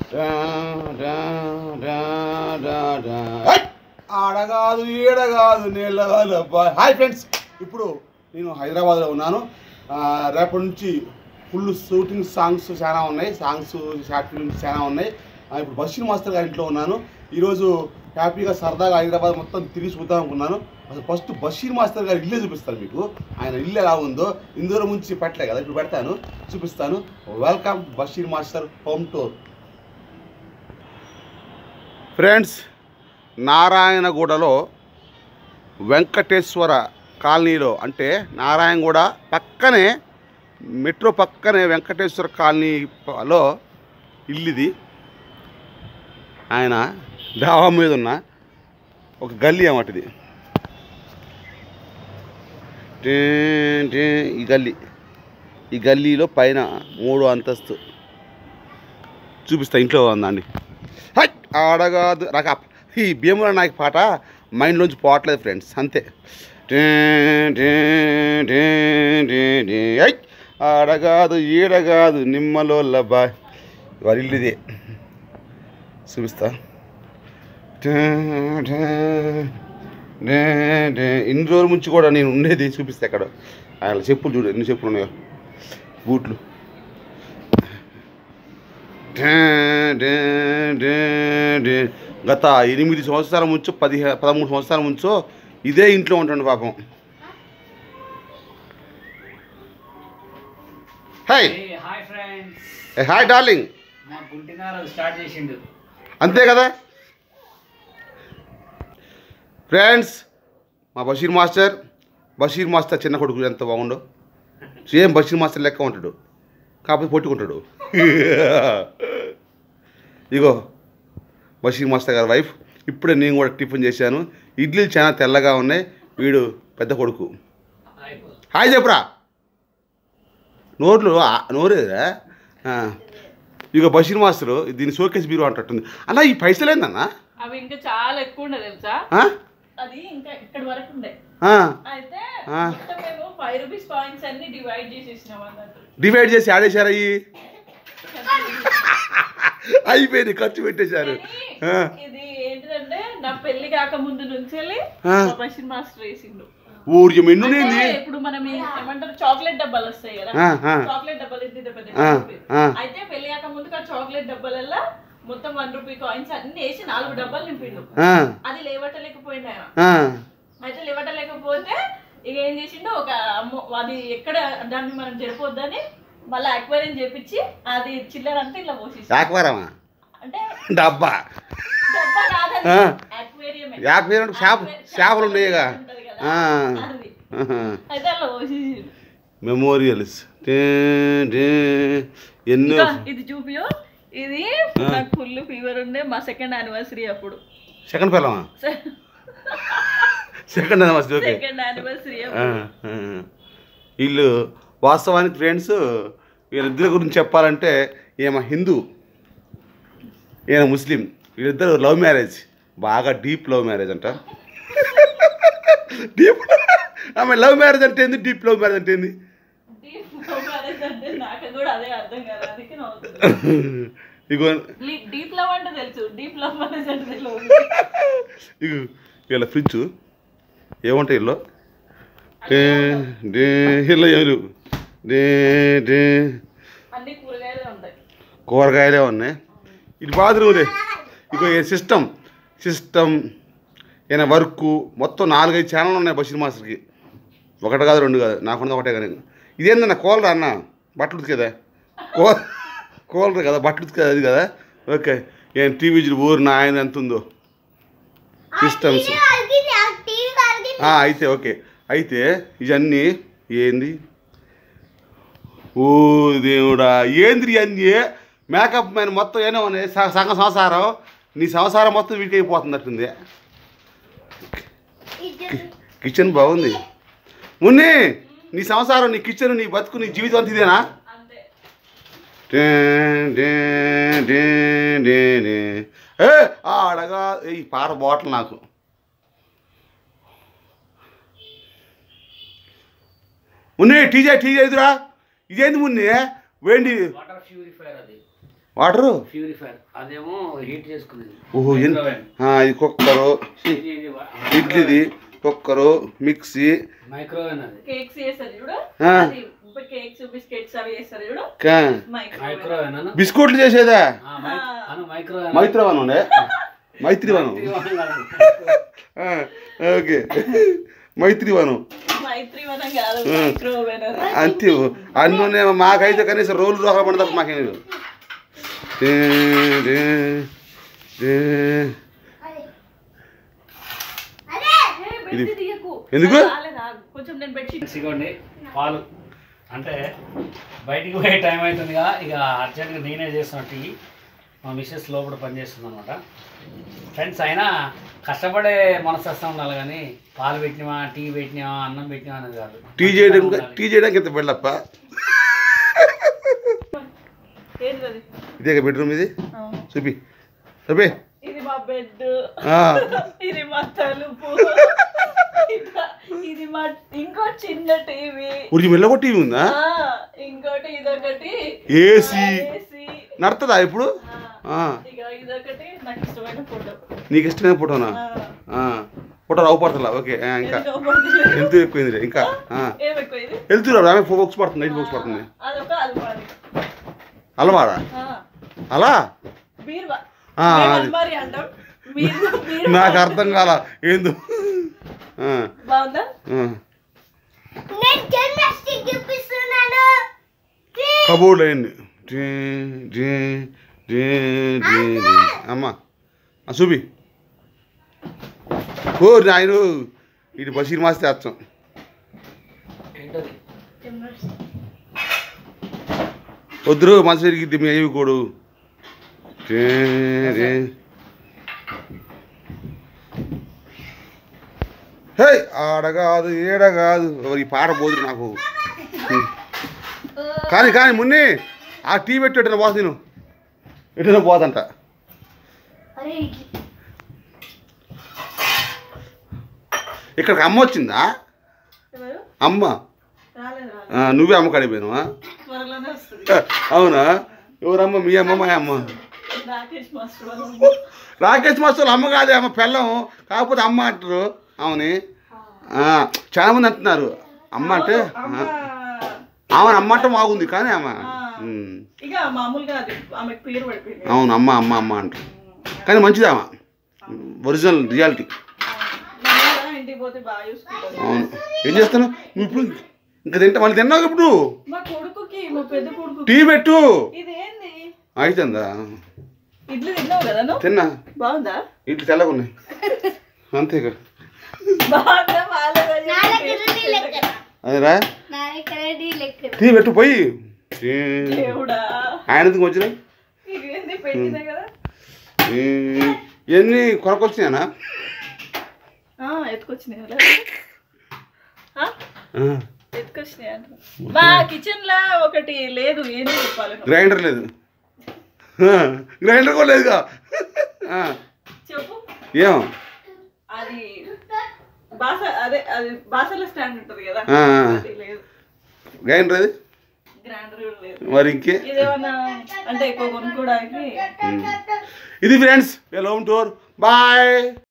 ఆడగాదు ఈడగాదు నీళ్ళగాదు అబ్బా hi friends ఇప్పుడు నేను హైదరాబాద్లో ఉన్నాను ఆ, రేపటి నుంచి ఫుల్ షూటింగ్ సాంగ్స్ చాలా ఉన్నాయి సాంగ్స్ షార్ట్ ఫిల్మ్స్ చాలా ఉన్నాయి ఆ, ఇప్పుడు బషీర్ మాస్టర్ గారి ఇంట్లో ఉన్నాను ఈరోజు హ్యాపీగా సరదాగా హైదరాబాద్ మొత్తం తిరిగి చూద్దాం అనుకున్నాను అసలు ఫస్ట్ బషీర్ మాస్టర్ గారి ఇల్లే చూపిస్తాను మీకు ఆయన ఇల్లు ఎలా ఉందో ఇందూరం నుంచి పెట్టలే కదా ఇప్పుడు పెడతాను చూపిస్తాను welcome Basheer master home tour friends నారాయణగూడలో వెంకటేశ్వర కాలనీలో అంటే నారాయణగూడ పక్కనే మెట్రో పక్కనే వెంకటేశ్వర కాలనీలో ఇల్లుది ఆయన డాబా మీద ఉన్న ఒక గల్లీ అన్నమాట ఇది టీ, టీ, ఈ గల్లీ ఈ గల్లీలో పైన మూడో అంతస్తు చూపిస్తా ఇంట్లో ఉందండి హట్ ఆడగాదు నాకు ఆ- ఈ భీముల నాయక్ పాట మైండ్లోంచి పోవట్లేదు ఫ్రెండ్స్ అంతే టీ, టీ, టీ, టీ, టీ. ఐ! ఆడగాదు ఈడగాదు నిమ్మలో లబ్బా వారి ఇల్లు ఇదే చూపిస్తా టీ, టీ, టీ, టీ. ఇన్ని రోజుల నుంచి కూడా నేను ఉండేది చూపిస్తా అక్కడ ఆయన చెప్పులు చూడు ఎన్ని చెప్పులు ఉన్నాయో బూట్లు డే, డే, డే, డే. గత ఎనిమిది సంవత్సరాల ముంచో పదిహే పదమూడు సంవత్సరాల ముంచో ఇదే ఇంట్లో ఉంటాడు పాపం hi hi friends hi darling మా పుట్టినరోజు స్టార్ట్ చేసిండు అంతే కదా ఫ్రెండ్స్ మా బషీర్ మాస్టర్ బషీర్ మాస్టర్ చిన్న కొడుకు ఎంత బాగుండో సేమ్ బషీర్ మాస్టర్ లెక్క ఉంటాడు కాకపోతే పొట్టుకుంటాడు ఇగో బషీర్ మాస్టర్ గారి వైఫ్ ఇప్పుడే నేను కూడా టిఫిన్ చేశాను ఇడ్లీలు చాలా తెల్లగా ఉన్నాయి వీడు పెద్ద కొడుకు హాయ్ చెప్పురా నోర్లు ఆ- నోరేరా ఆ. ఇక బషీర్ మాస్టరు దీన్ని షోకేస్ బీరో అంటట్టుంది అన్న ఈ పైసలు ఏందన్నా అవి ఇంకా చాలా ఎక్కువ ఉండే తెలుసా ఆ? అది ఇంకా ఇక్కడ వరకు ఉండే ఆ. అయితే ఆ. మొత్తం మేము ఫైవ్ రూపీస్ కాయిన్స్ అన్ని డివైడ్ చేసి ఇచ్చినాం అన్నట్టు డివైడ్ చేసి ఆడేశారు అయ్యి అయిపోయింది ఖర్చు పెట్టేశారు ఆ. కానీ ఇది ఏంటిదంటే నా పెళ్లి కాక ముందు నుంచి వెళ్ళి ఆ. మా బషీర్ మాస్టర్ వేసిండు ఊరికి మెన్నునేంది అంటే ఇప్పుడు మనం ఈ ఏమంటారు చాక్లెట్ డబ్బాలు వస్తాయి కదా ఆ, ఆ. చాక్లెట్ డబ్బాలు ఇంత ఇంత పెద్ద ఆ, రూపీ. ఆ. అయితే పెళ్లి కాక ముందుకు ఆ చాక్లెట్ డబ్బాలల్లో మొత్తం వన్ రూపీ కాయిన్స్ అన్ని వేసి నాలుగు డబ్బాలు నింపిండు ఆ, అది లేవట్టలేకపోయిండు ఆయన ఆ. అయితే లేవట్టలేకపోతే ఇక ఏం చేసిండు ఒక అమ్మో అది ఎక్కడ దాన్ని మనం జరిపోద్దని మళ్ళీ అక్వేరియం చేపించి అది చిల్లర అంతా ఇట్లా పోసేసి యాక్వారమా అంటే డబ్బా డబ్బా కాదని ఆ. అక్వేరియమే యాక్వేరియం చేప చేపలు ఉన్నాయిగా ఉంటది కదా, ఆ. అది. ఆహా. అయితే అలా పోసేసి మెమోరియల్స్ టే, టే. ఎన్నో ఇంకా ఇది చూపియో ఇది నాకు ఫుల్ ఫీవర్ ఉండే మా సెకండ్ యానివర్సరీ అప్పుడు సెకండ్ పిల్లమా సెకండ్ నమస్తే ఓకే సెకండ్ యానివర్సరీ ఆ, ఆ. వీళ్ళు వాస్తవానికి ఫ్రెండ్స్ వీళ్ళిద్దరి గురించి చెప్పాలంటే ఈమె హిందూ ఈయన ముస్లిం వీళ్ళిద్దరు లవ్ మ్యారేజ్ బాగా డీప్ లవ్ మ్యారేజ్ అంట డీప్ ఆమె లవ్ మ్యారేజ్ అంటే ఏంది డీప్ లవ్ మ్యారేజ్ అంటే ఏంది అంటే నాకు కూడా అదే అర్థం కాదు అందుకే నవ్వుతుంది ఇగో డీప్ లవ్ అంటే తెలుసు డీప్ లవ్ అనేది అంటే తెలియదు ఇగో వీళ్ళ ఫ్రిడ్జ్ ఏముంటాయి ఇల్లు డే డే ఇల్లు ఏమి డే డే అన్ని కూరగాయలే ఉంటాయి కూరగాయలే ఉన్నాయి ఇది బాత్రూమ్లే ఇగో ఈ సిస్టమ్ సిస్టమ్ ఈయన వర్క్ మొత్తం నాలుగైదు ఛానల్ ఉన్నాయి బషీర్ మాస్టర్కి ఒకటి కాదు రెండు కాదు నాకున్నది ఒకటే కానీ ఇదేందన్న కూలర్ అన్న బట్టలు ఉతికేదా కో కూలర్ కదా బట్టలు ఉతికేదా అది కదా ఓకే ఏం టీవీ ఊరు నా ఆయన ఎంత ఉందో సిస్టమ్స్ ఆ, అయితే ఓకే అయితే ఇవన్నీ ఏంది ఓ దేవుడా ఏంది ఇవన్నీ మేకప్ మ్యాన్ మొత్తం ఏమో ఉన్నాయి స- సగం సంసారం నీ సంసారం మొత్తం వీటికి అయిపోతున్నట్టుంది కిచెన్ బాగుంది మున్ని నీ సంసారం నీ కిచెన్ నీ బతుకు నీ జీవితం అంత ఇదేనా అంతే డే, డే, డే, డే, డే. ఏ ఆడగా ఈ పార బాటిల్ నాకు మున్ని టీజే టీజే ఎదురా ఇదేంది మున్ని వేండి వాటర్ ప్యూరిఫైర్ అది వాటరు ప్యూరిఫైర్ అదేమో హీట్ చేసుకునేది ఓహో ఎన్ Microwave. ఆ, ఇది కుక్కరు ఇది ఇది ఇడ్లీది కుక్కరు మిక్సీ మైక్రోవేవ్ అది కేక్స్ చేస్తారు చూడు ఆ. అది కేక్స్ బిస్కెట్స్ అవి చేస్తారు చూడు కా- మైక్రోవేవ్ మైక్రోవేవ్ అను బిస్కెట్లు చేసేదా అను మైక్రోవేవ్ మైత్రివనం ఉండే మైత్రివనం ఆ, ఓకే మైత్రివనం మైత్రి వనం కాదు ఆ. మైక్రోవేవ్ అది. అంతే అన్నీ ఉన్నాయి మాకైతే కనీసం రోలు రోహలు పడిన తప్ప మాకేం లేదు డే, డే, డే. ఏ, బెడ్షీట్ తీయకు. ఎందుకు? రాలేదు, ఆగు. కొంచెం నేను బెడ్షీట్ ఇగోండి పాలు అంటే బయటికి పోయే టైం అవుతుందిగా ఇక అర్జెంట్గా నేనే చేస్తున్న టీ మా మిస్సెస్ లోపల పనిచేస్తుంది అనమాట ఫ్రెండ్స్ అయినా కష్టపడే మనస్తత్వం ఉండాలి కానీ పాలు పెట్టినామా టీ పెట్టినామా అన్నం పెట్టినామా అనేది కాదు టీ చేయడం టీ చేయడానికి ఎంత పెళ్ళప్ప ఏంటి అది ఇదే బెడ్రూమ్ ఇది ఆ. చూపి చూపి ఇది మా బెడ్ ఆ, ఇది మా తలుపు ఇట్లా, ఇది మా ఇంకో చిన్న టీవీ ఉరికి మెల్లగొ టీవీ ఉందా ఆ, ఇంకోటి ఇదొకటి ఏసీ ఏసీ నడుతుందా ఇప్పుడు ఆ, ఆ, ఇక ఇదొకటి నాకు ఇష్టమైన ఫోటో నీకు ఇష్టమైన ఫోటోనా ఆ, ఫోటో రావుపడతలా ఓకే ఆ, ఇంకా హెల్త్ ఎక్కువైంది ఇంకా ఆ. ఏం ఎక్కువ ఇది హెల్త్ రాదు ఆమె ఫోక్స్ పడుతుంది నైట్ ఫోక్స్ పడుతుంది అదొక అల్మారి అలవాడా ఆ, అలా బీరువా ఆ, మేము అది. అల్మారి అంటాం బీరువా బీరువా నాకు అర్థం కాల ఏందో ఆ, బాగుందా ఆ. నేను జిమ్నాస్టిక్ చూపిస్తున్నాను కబోర్డ్ అయింది డే, డే, డే, డే, డే. అమ్మా ఆ, చూపి ఓ నాయను ఇటు బషీర్ మాస్తే వచ్చాం ఏంటది వద్దురు మనసు పెరిగిద్ది మీ అయ్యి కోడు డే, డే. హే ఆడ కాదు ఏడ కాదు ఎవరు ఈ పాట పోదు నాకు కానీ కానీ మున్ని ఆ టీ పెట్టి ఎట్టిన పోత నేను ఎట్టిన పోదంట అరే ఇక్కడికి అమ్మ వచ్చిందా ఎవరు అమ్మ రాలేదు రాలేదు ఆ, నువ్వే అమ్మ కడిపోయినావా త్వరలోనే వస్తుంది అవునా ఎవరమ్మ మీ అమ్మ మా అమ్మ రాకేష్ మాస్టర్ వాళ్ళు రాకేష్ మాస్టర్ అమ్మ కాదే అమ్మ పెళ్ళం కాకపోతే అమ్మ అంటారు అవుని ఆ, చాలా మంది అంటున్నారు అమ్మ అంటే అమ్మ ఆమె అమ్మ అంటే బాగుంది కానీ ఆమె ఉమ్. ఇక మామూలుగా అది ఆమెకు పేరు పడిపోయింది అవును అమ్మ అమ్మ అమ్మ అంటారు కానీ మంచిది ఆమె ఒరిజినల్ రియాలిటీ నన్ను ఇంటికి పోతే బాగా చూసుకుంటాను అవును ఏం చేస్తాను నువ్వు ఇప్పుడు ఇంకా తింటా మళ్ళీ తిన్నావు ఇప్పుడు మా కొడుకుకి మా పెద్ద కొడుకు టీ పెట్టు ఇది ఏంది అయితుందా ఇడ్లీ తిన్నావు కదా నువ్వు తిన్నా బాగుందా ఇట్లు తెల్లగా ఉన్నాయి అంతేగా బాగుందా బాగాలేదా నాలుగు చెప్పు. రెడ్డి లెక్క అదేరా నాలుగు రెడ్డి లెక్క టీ పెట్టు పోయి టీ. దేవుడా ఆయన ఎందుకు వచ్చినా ఇది ఏంది పెట్టినా కదా ఇవన్నీ కొనకొచ్చినాయనా ఆ, ఎత్తుకొచ్చినాయి కదా ఆ? ఎత్తుకొచ్చినాయి అంట మా కిచెన్ లా ఒకటి లేదు ఏంది చెప్పాలి నువ్వు? గ్రైండర్ లేదు గ్రైండర్ కూడా లేదుగా ఆ, చెప్పు ఏం అది బాస అదే అది బాసల స్టాండ్ ఉంటుంది కదా ఆ, అది లేదు గ్రైండర్ అది గ్రైండర్ కూడా లేదు మరి ఇంకే ఇదేమన్నా అంటే ఎక్కువ కొనుక్కోవడానికి ఇది friends well home tour bye